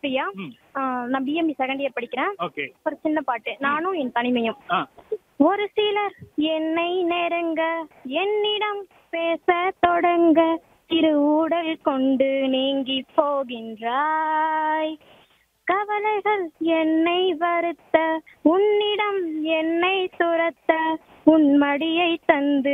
பிரியா ம். ஆ, நான் பிஎம்இ செகண்ட் இயர் படிக்கிறேன் ஓகே ஒரு சின்ன பாட்டு நானும் என் தனிமையும் ஆ ஒரு சிலர் என்னை நெருங்க என்னிடம் பேச தொடங்க திரு ஊடல் கொண்டு நீங்கி போகின்றாய் கவலைகள் என்னை வருத்த உன்னிடம் என்னை துரத்த உன் மடியை தந்து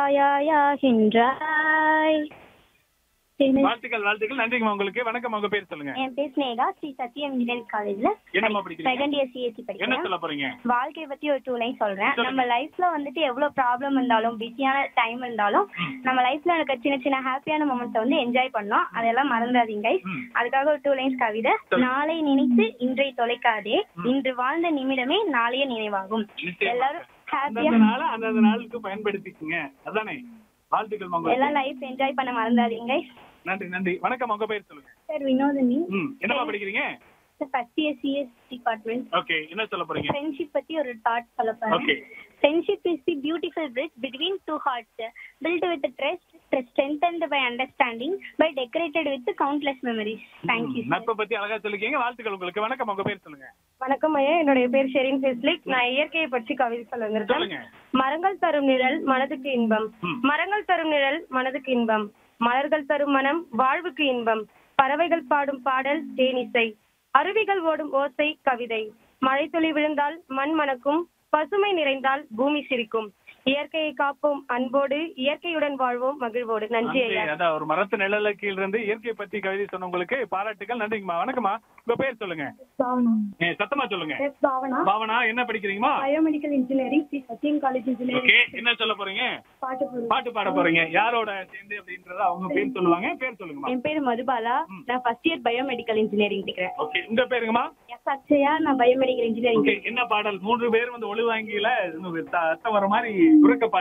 தாயாயாகின்றாய் வாழ்த்துக்கள் வாழ்த்துக்கள் நன்றிங்கம்மா உங்களுக்கு வணக்கம் உங்க பேர் சொல்லுங்க என் பேர் ஸ்னேகா ஸ்ரீ சத்யம் இன்ஜினியரிங் காலேஜ்ல என்னம்மா படிக்கிறீங்க செகண்ட் இயர் சிஎஸ்சி என்ன படிக்கிறேன் சொல்ல போறீங்க வாழ்க்கைய பத்தி ஒரு டூ லைன் சொல்றேன் சொல்லுங்க. நம்ம லைஃப்ல வந்துட்டு எவ்வளவு ப்ராப்ளம் இருந்தாலும் பிஸியான டைம் இருந்தாலும் நம்ம லைஃப்ல இருக்க சின்ன சின்ன ஹாப்பியான மூமெண்ட்ஸை வந்து என்ஜாய் பண்ணோம் அதெல்லாம் மறந்துடாதீங்க guys. ம். அதுக்காக ஒரு டூ லைன்ஸ் கவிதை சொல்லுங்க. நாளை நினைத்து இன்றை தொலைக்காதே இன்று வாழ்ந்த நிமிடமே நாளைய நினைவாகும் நிச்சயமா. எல்லாரும் ஹாப்பியா அந்தந்த நாள அந்தந்த நாளுக்கு பயன்படுத்திக்கங்க அதானே வாழ்த்துக்கள் உங்களுக்கு எல்லாம் லைஃப் என்ஜாய் பண்ண மறந்துடாதீங்க நன்றி நன்றி வணக்கம் உங்க பேர் சொல்லுங்க சார் வினோதினி ம் என்னம்மா படிக்கிறீங்க first year CS department okay என்ன சொல்ல போறீங்க ஃப்ரெண்ட்ஷிப் பத்தி ஒரு தாட் சொல்ல போறேன் Okay. Friendship is the beautiful bridge between two hearts built with trust strengthened by understanding by decorated with countless memories thank you sir. நட்பை பத்தி அழகா சொல்லிக்கீங்க வாழ்த்துக்கள் உங்களுக்கு வணக்கம் உங்க பேர் சொல்லுங்க வணக்கம் ஐயா என்னுடைய பேர் ஷெரின் ஃபெஸ்லிக் நான் இயற்கையை பற்றி கவிதை சொல்ல வந்திருக்கேன் சொல்லுங்க மரங்கள் தரும் நிழல் மனதுக்கு இன்பம் ம். மரங்கள் தரும் நிழல் மனதுக்கு இன்பம் மலர்கள் தரும் மனம் வாழ்வுக்கு இன்பம் பறவைகள் பாடும் பாடல் தேனிசை அருவிகள் ஓடும் ஓசை கவிதை மழைத்துளி விழுந்தால் மண் மணக்கும் பசுமை நிறைந்தால் பூமி சிரிக்கும் இயற்கையை காப்போம் அன்போடு இயற்கையுடன் வாழ்வோம் மகிழ்வோடு நன்றி நன்றி. ஐயா அதான் ஒரு மரத்து நிழல கீழ இருந்து இயற்கை பத்தி கவிதை சொன்னவங்களுக்கு பாராட்டுகள் நன்றிங்கம்மா வணக்கம்மா உங்க பேர் சொல்லுங்க ஏ, சத்தமா சொல்லுங்க பாவனா பாவனா என்ன படிக்கிறீங்கம்மா பயோமெடிக்கல் இன்ஜினியரிங் ஸ்ரீ சத்தியம் காலேஜ் ஓகே என்ன சொல்ல போறீங்க பாட்டு பாட்டு பாட போறீங்க யாரோட சேர்ந்து அப்படின்றத அவங்க பேர் சொல்லுவாங்க பேர் சொல்லுங்கம்மா என் பேர் மதுபாலா நான் ஃபர்ஸ்ட் இயர் பயோமெடிக்கல் இன்ஜினியரிங் படிக்கிறேன் ஓகே உங்க பேருங்கம்மா எஸ் அக்ஷயா நான் பயோமெடிக்கல் இன்ஜினியரிங் ஓகே என்ன பாடல் மூன்று பேர் வந்து ஒளிவாங்கியில அர்த்தம் வர மாதிரி குறுக்க